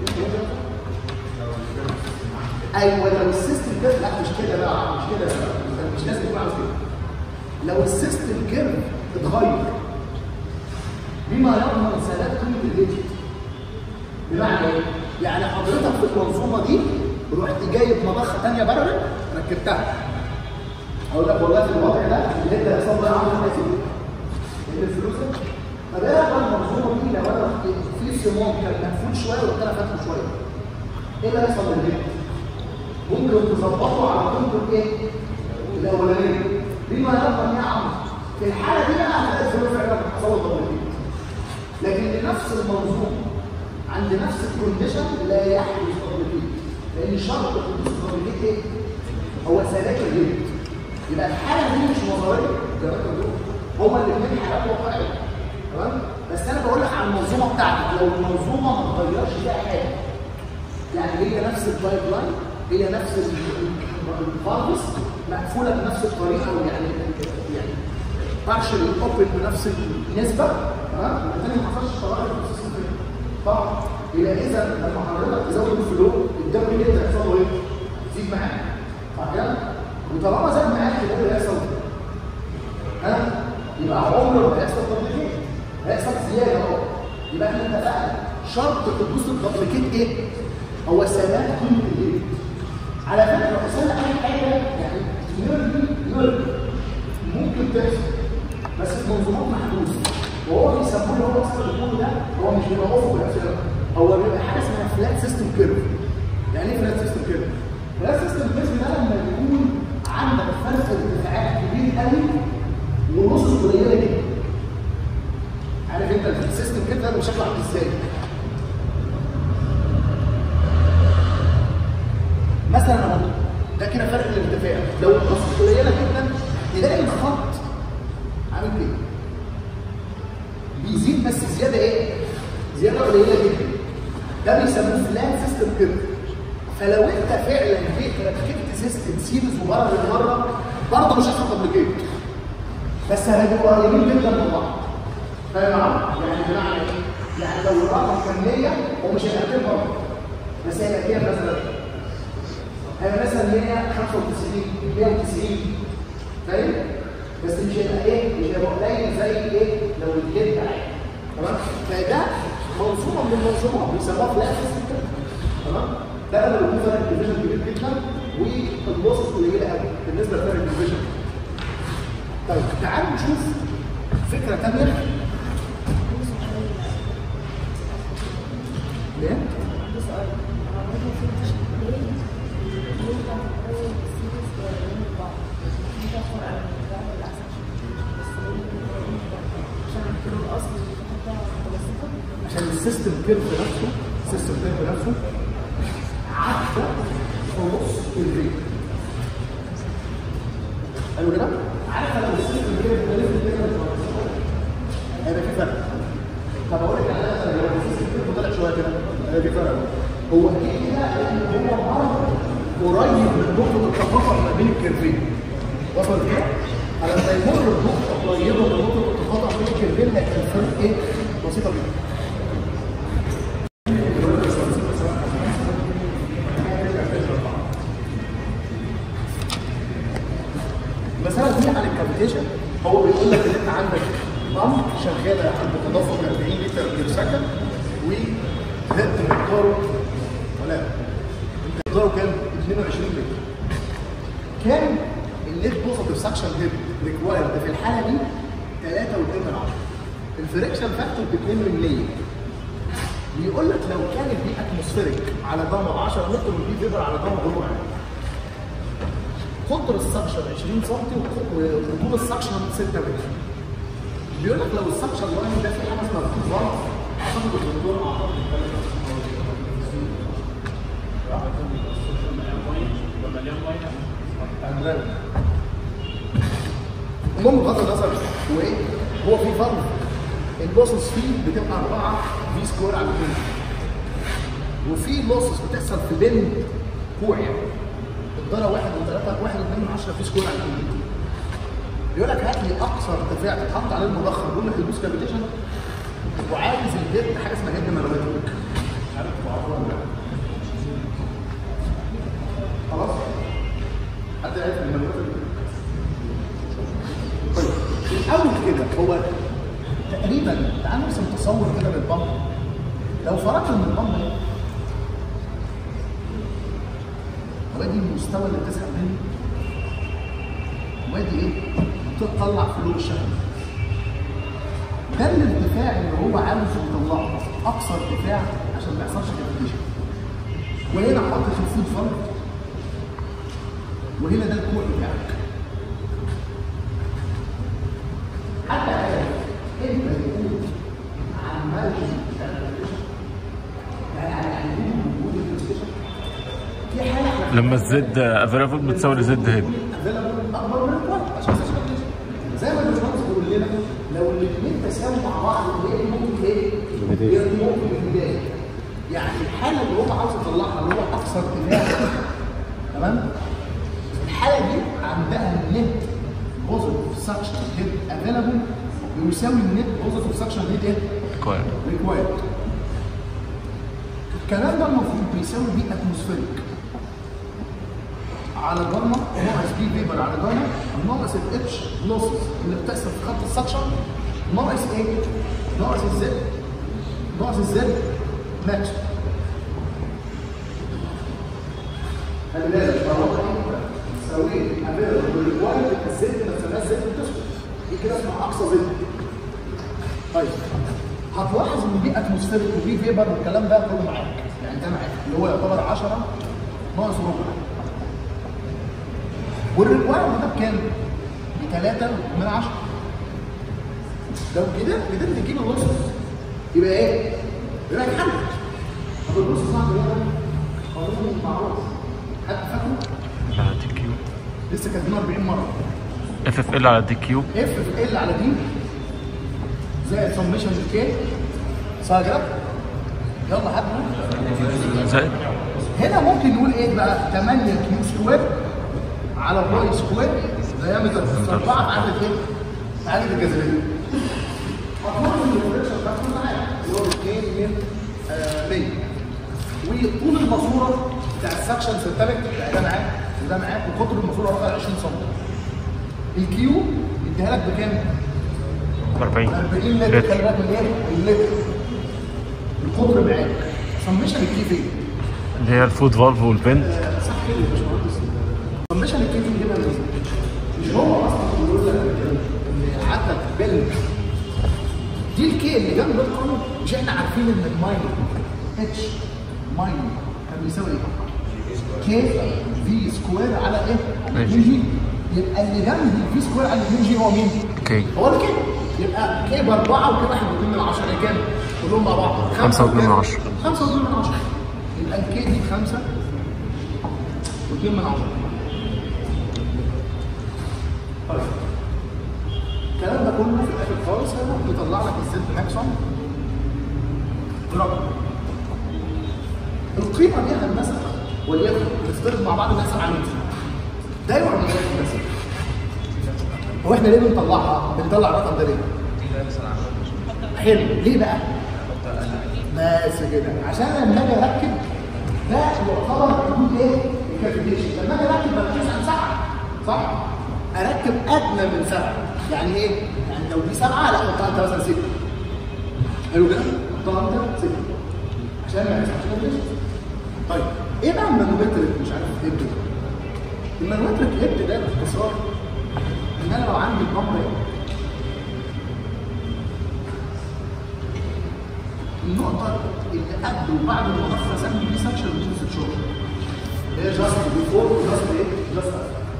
A: ايوه لو السيستم كده لا مش كده بقى مش كده بقى مش لازم يكون عاوز كده لو السيستم كيرف اتغير بما يضمن ثبات قيمه الهند بمعنى ايه؟ يعني حضرتك في المنظومه دي رحت جايب مضخه ثانيه بره ركبتها. اقول لك والله في الوضع ده اللي انت هيحصل له عامل ازاي؟ ان الفلوس طب ايه بقى المنظومه دي لو انا في سيمون كان مقفول شويه وقلت انا فاتحه شويه. ايه اللي هيحصل للبيت؟ ممكن تظبطه على قيمته ايه؟ الاولانيه. بما يضمن يا عم في الحاله دي بقى هتلاقي الفلوس فعلا حصل له لكن لنفس المنظومه عند نفس الكونديشن لا يحدث تطبيق لان شرط التطبيق ايه؟ هو ثبات الجلد يبقى الحاله دي مش نظريه زي ما انت بتقول هما الاثنين حالات واقعيه تمام بس انا بقول لك على المنظومه بتاعتك لو المنظومه ما اتغيرش فيها حاجه يعني هي نفس البايب لاين هي نفس الفارس مقفوله بنفس الطريقه يعني يعني بارشل اوبن بنفس النسبه تمام وبالتالي ما حصلش تغير في السيستم طبعا يبقى اذا لما حضرتك تزود الفلو الدم اللي هيحصل له ايه؟ يزيد معاك صح كده؟ وطالما زاد معاك يبقى اللي هيحصل ها؟ يبقى عمره ما هيحصل تطبيقات هيحصل زياده اهو يبقى احنا اتفقنا شرط حدوث التطبيقات ايه؟ هو ثبات قيمه الايه؟ على فكره لو حصل اي حاجه يعني يرمي يرمي ممكن تحصل بس في منظومات محدوثه وهو بيسموه اللي هو اصلا بيقوله ده هو مش بيبقى افق بنفسه هو بيبقى حاجه اسمها فلات سيستم كيرف يعني ايه فلات سيستم كيرف؟ فلات سيستم كيرف ده لما يكون عندك فرق ارتفاعات كبير قوي ونص قليله جدا عارف انت السيستم كيرف ده شكله عامل ازاي؟ مثلا اهو ده كده فرق الارتفاع لو النص قليله جدا تلاقي الخط عامل كده بيزيد بس زياده ايه؟ زياده قليله جدا ده بيسموه فلات سيستم كيرف فلو انت فعلا جيت ركبت سيستم سيريز وبرر مره برضه مش هتاخد كومبليكيت بس هتبقوا قريبين جدا من بعض فاهم يا عم؟ يعني بمعنى ايه؟ يعني لو الرقم كان 100 هو مش هيبقى برضه بس هيبقى كام مثلا؟ هيبقى مثلا 195 190 فاهم؟ بس مش هيبقى ايه؟ مش هيبقى قليل زي ايه؟ لو الجد عادي تمام؟ فده منظومه من المنظومات بيسموها فلاش سيستم تمام؟ ده لما يكون فرق الديفيجن كبير جدا والبوسس قليله قوي بالنسبه لفرق الديفيجن طيب تعالوا نشوف فكره ثانيه ليه؟ عشان السيستم كيرف نفسه السيستم كيرف نفسه عدى في نص الريت حلو كده؟ عارف لو السيستم كيرف ده لازم كده هيبقى في فرق طب اقول لك على مثلا لو السيستم كيرف طلع شويه كده هيبقى في فرق هو اكيد كده لان هو مر قريب من نقطه التفاقم ما بين الكيرفين وصل كده؟ لما يمر بنقطه قريبه من نقطه التفاقم بين الكيرفين هيبقى الفرق ايه؟ بسيطه جدا المسألة دي عن الكابيتيشن هو بيقول لك ان انت عندك بامب شغالة عند تدفق 40 لتر بير سكند وهد مقداره ولا مقداره كام؟ 22 لتر كان النت بوزيتيف سكشن هيد ريكوايرد في الحالة دي 3 و2 من 10 الفريكشن فاكتور ب 2 من 100 بيقول لك لو كانت دي اتموسفيريك على ضمر 10 متر ودي فيبر على ضمر ربع قطر السكشن 20 سم وطول السكشن 6 متر بيقول لك لو السكشن لاين ده في حاجه اسمها الفار اعتقد الدكتور اعتقد المهم بغض النظر هو ايه؟ هو في فرق اللوسس فيه بتبقى 4 في سكوير على 2 وفي لوسس بتحصل في بند كوع يعني الدرجه 1 و3 1 و2 10 في سكور على الكمبيوتر بيقول لك هات لي اقصى ارتفاع تتحط عليه المضخم بيقول لك البوست كابيتيشن وعايز الهيد حاجه اسمها هيد مانومتريك عارف تعرفوها ولا لا؟ خلاص حد عارف المانومتريك طيب الاول كده هو تقريبا تعال نرسم تصور كده للبمب لو فرضنا ان البمب ده وادي المستوى اللي بتسحب منه وادي ايه؟ بتطلع فلو الشحن ده الارتفاع اللي هو عاوز يطلعه اقصى ارتفاع عشان ما يحصلش كابيتيشن وهنا حط في الفود فرق وهنا ده الكوع بتاعك حتى عارف انت بتقول عمال يعني يعني وجود البلايستيشن في حاله احنا
B: لما الزد افيلابل بتساوي الزد هيد
A: available اكبر من الكويت عشان تشتغل زي ما الباشمهندس بيقول لنا لو الاثنين تساووا مع بعض اللي هي ممكن ايه؟ هي ممكن البدايه يعني الحاله اللي هو عاوز يطلعها اللي هو اقصى ارتفاع تمام؟ الحاله دي عندها النت بوزيتيف سكشن هيد افيلابل يساوي النت بوزيتيف سكشن هيد ايه؟
B: كويس
A: ريكوايرد الكلام ده المفروض بيساوي بي اتموسفيريك على جاما ناقص بي فيبر على جاما ناقص الاتش لوسز اللي بتحصل في خط السكشن ناقص ايه؟ ناقص الزد ناقص الزد ماتش خلي بالك طالما انت سويت افيربل بالريكوايرد يبقى الزد نفسها الزد بتسكت دي كده اسمها اقصى زد طيب هتلاحظ ان دي اتموسفيريك وفي فيبر والكلام ده كله معاك يعني ده معاك اللي هو يعتبر 10 ناقص ربع والريكوايرمنت ده بكام؟ ب 3 من 10 لو كده قدرت تجيب النص يبقى ايه؟ يبقى اتحل طب النص صعب ايه؟ قانون معروف حد فاكره؟
B: على دي كيو
A: لسه كاتبينه 40 مره
B: اف اف ال على دي كيو
A: اف في ال على دي زائد سميشن الكي صح كده؟ يلا حد
B: زائد
A: هنا ممكن نقول ايه بقى 8 كيو سكوير على باي سكوير دايمتر 4 في عدد ايه؟ في عدد الجاذبيه مطلوب من الريفلكشن فاكتور معايا اللي هو 2 من آه، 100 وطول الماسوره بتاع السكشن سيرتمك ده معاك وده معاك وقطر الماسوره رقم 20 سم الكيو يديها لك بكام؟
B: 40
A: 40 لتر
B: لتر.
A: خلي بالك من ايه؟ اللتر القطر معاك سمشن الكي فين؟
B: اللي هي الفود فالف والبنت
A: صح كده يا باشمهندس سمشن الكي فين جبنا منين؟ مش هو اصلا بيقول لك ان عدد بيلد دي الكي اللي جنب القانون مش احنا عارفين ان الماين اتش ماين كان بيساوي ايه؟ كي في سكوير على ايه؟
B: ماشي.
A: في جي يبقى اللي جنب في سكوير على في جي هو مين؟
B: اوكي
A: هو اللي كده يبقى كي باربعه وكده واحد واثنين من عشره يعني كام؟ كلهم مع بعض
B: خمسة واثنين من عشرة.
A: خمسه واثنين من عشره يبقى الكي دي خمسه واثنين من عشره طيب الكلام ده كله في الاخر خالص هيروح بيطلع لك الزد ماكسيمم رقم القيمه دي هندسه وليكن نفترض مع بعض انها 7 متر ده يقعد من هندسه هو احنا ليه بنطلعها؟ بنطلع الرقم ده ليه؟ حلو ليه بقى؟ بس كده عشان لما اجي اركب ده يعتبر حدود ايه؟ الكالكوليشن لما اجي اركب بركز عن سبعه صح؟ اركب ادنى من سبعه يعني ايه؟ يعني لو دي سبعه لا احطها انت مثلا سته حلو كده؟ احطها انت سته عشان ما يحصلش كالكوليشن طيب ايه بقى المانومتر مش عارف ايه ده؟ المانومتر هيد ده باختصار ان انا لو عندي البامب ايه النقطة اللي قبل وبعد المضخة اسمي دي سكشن ريديوس شورت اللي هي جاست بيفور وجاست ايه؟ جاست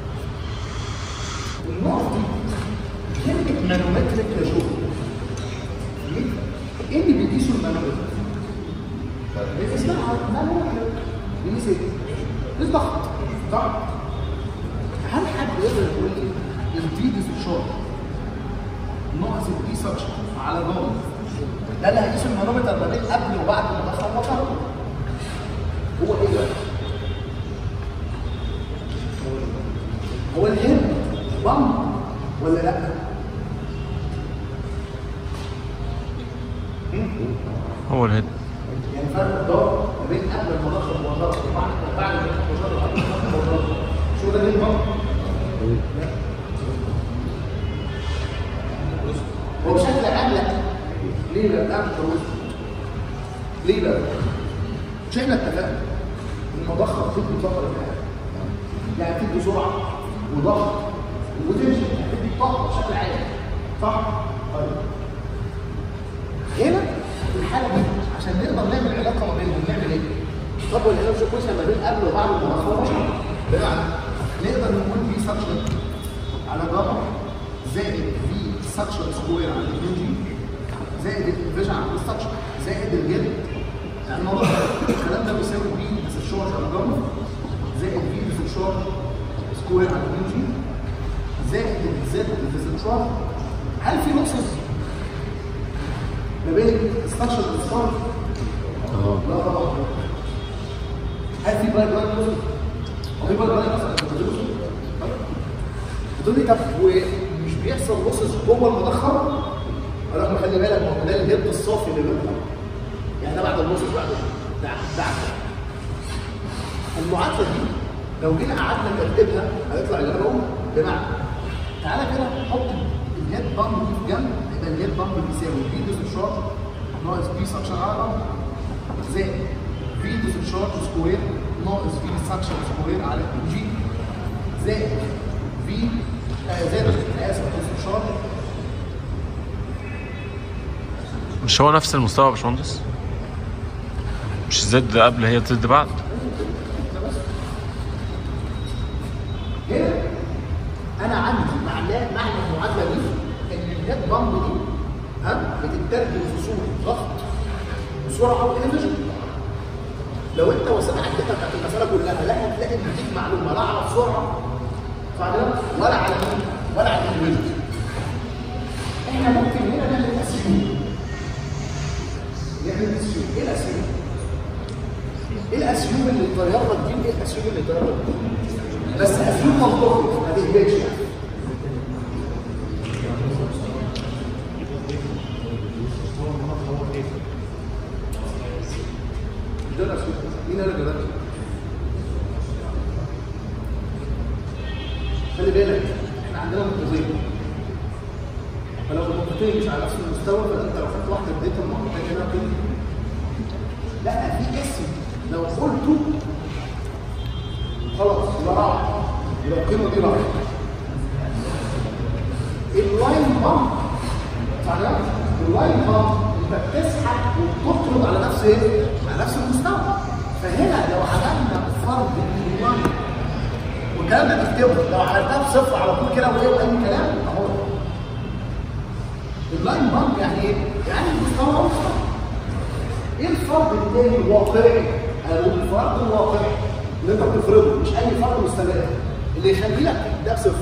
A: النقط دي كلمة مانومتريك يا جو ليه؟ ايه اللي بيقيسوا المانومتر؟ اسمها مانومتريك بيقيس ايه؟ بيقيس ضغط صح؟ هل حد يقدر يقول لي الفيديوز الشورت ناقص الدي سكشن على نار ده اللي هيقيس المانومتر ما بين قبل وبعد ما دخل مطر هو ايه ده؟ هو الهند بامب ولا لا؟
B: هو الهيد
A: يعني فرق الضغط ما بين قبل المضخه والضغط وبعد بعد المضخه وقبل المضخه والضغط شو ده ليه بامب؟ لا. هو بشكل عام لا ليه لا؟ لا مش موجود. ليه لا؟ مش احنا اتفقنا المضخه بتدي طاقه للحياه يعني بتدي سرعه وضغط وتمشي بتدي طاقه بشكل عام صح؟ طيب هنا في الحاله دي عشان نقدر نعمل علاقه ما بينهم نعمل ايه؟ طب والانرجي كويسه ما بين قبل وبعد المضخه بمعنى نقدر نقول في سكشن على جاما زائد في سكشن سكوير على 2 جي زائد الفيجن على السكشن زائد الجلد يعني الموضوع الكلام ده بيساوي بي بس الشورج على جاما زائد في بس الشورج سكوير على 2 جي زائد الزد بس الشورج هل في نقص ما بين السكشن والسكشن؟ لا طبعا هل في بلاك لاين نقص؟ هو في بلاك لاين اصلا انت بتدرسه؟ بتقول لي طب ومش بيحصل لوسز جوه المضخه؟ رغم خلي بالك ما هو ده الهيد الصافي اللي بيطلع يعني ده بعد اللوسز بعد ده ده المعادله دي لو جينا قعدنا نرتبها هيطلع اللي انا بقوله بمعنى تعالى كده حط الهيد بامب دي في جنب يبقى الهيد بامب بيساوي في دوس شارج ناقص بي سكشن على بامب زائد في دوس شارج سكوير ناقص في سكشن سكوير على جي زائد في آه زائد أنا اسف دوس شارج
B: مش هو نفس المستوى يا باشمهندس مش زد قبل هي زد بعد
A: هنا انا عندي معناه معنى المعادله دي ان الهيد بامب دي ها بتترجم في صوره ضغط وسرعه وانرجي لو انت وسعت الداتا بتاعت المساله كلها لا هتلاقي بيديك معلومه لا على السرعه صح كده؟ ولا على مين ولا على الانرجي احنا ممكن هنا نعمل اسيوم نعمل اسيوم ايه الاسيوم؟ ايه الاسيوم اللي يطير لك دي ايه الاسيوم اللي يطير لك دي بس اسيوم منطقي ما تهبطش يعني ده الاسيوم مين قال لك ده خلي بالك احنا عندنا نقطتين فلو النقطتين مش على نفس المستوى فانت لو خدت واحده اديتها النقطتين هنا كده لا في اسم لو قلته خلاص يبقى راح يبقى القيمه دي راحت اللاين بامب تمام اللاين بامب انت بتسحب وبتطرد على نفس ايه؟ على نفس المستوى فهنا لو عملنا فرض اللاين والكلام ده تكتبه لو عملتها بصفر على طول كده وايه واي كلام اهو اللاين بامب يعني ايه؟ يعني المستوى هو مستوى ايه الفرق الثاني الواقعي؟ او الفرق الواقعي اللي انت بتفرضه مش اي فرق مستمر اللي يخلي لك ده بصفر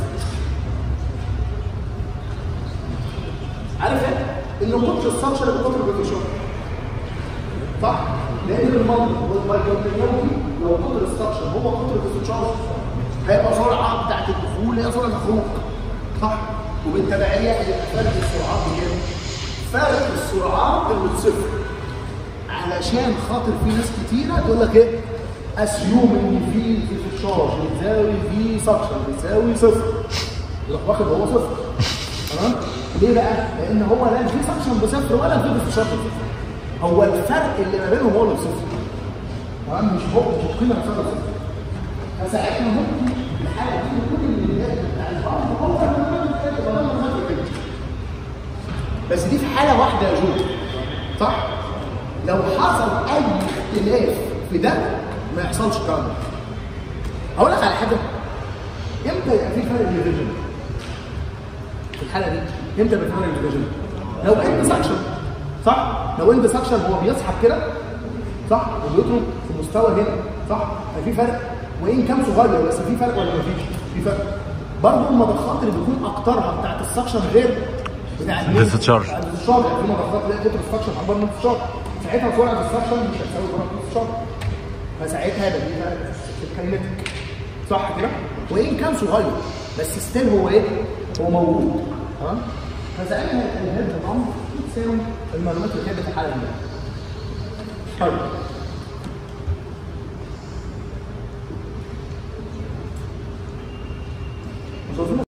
A: عارف ايه؟ انه قطر السكشن بقطر البروتوشوب صح؟ لان بالمنطق والمايكروبيولوجي لو قطر السكشن هو قطر البروتوشوب هيبقى سرعه بتاعت الدخول هي سرعه الخروج صح؟ وبالتبعيه هيبقى فرق السرعات بكام؟ فرق السرعات اللي صفر علشان خاطر في ناس كتيره تقول لك ايه اسيوم ان في في الشارج بتساوي في سكشن بتساوي صفر يروح واخد هو صفر تمام ليه بقى؟ لان هو لا في سكشن بصفر ولا في انتشار بصفر هو الفرق اللي ما بينهم هو اللي بصفر تمام مش هو مش القيمه نفسها بصفر فساعتها ممكن الحاله دي كل اللي بتاع البعض هو بس دي في حاله واحده يا جو صح؟ لو حصل اي اختلاف في ده ما يحصلش الكلام ده هقول لك على حاجه امتى يبقى في فرق ديفيجن في الحاله دي امتى يبقى في فرق ديفيجن لو انت سكشن صح لو انت سكشن هو بيسحب كده صح وبيضرب في مستوى هنا صح ففي فرق وان كان صغير بس في فرق ولا مفيش في فرق برضه المضخات اللي بيكون اكترها بتاعت السكشن غير بتاع
B: الديسشارج.
A: الديسشارج يعني في مضخات تلاقي قطر السكشن اكبر من الديسشارج ساعتها سرعه السكشن مش هتساوي سرعه الديسشارج فساعتها يبقى دي فرق في الكاينتيك صح كده؟ وان كان صغير بس ستيل هو ايه؟ هو موجود تمام؟ فساعتها الهيد الامر تساوي المعلومات اللي كانت في الحاله دي طيب مش عاوزين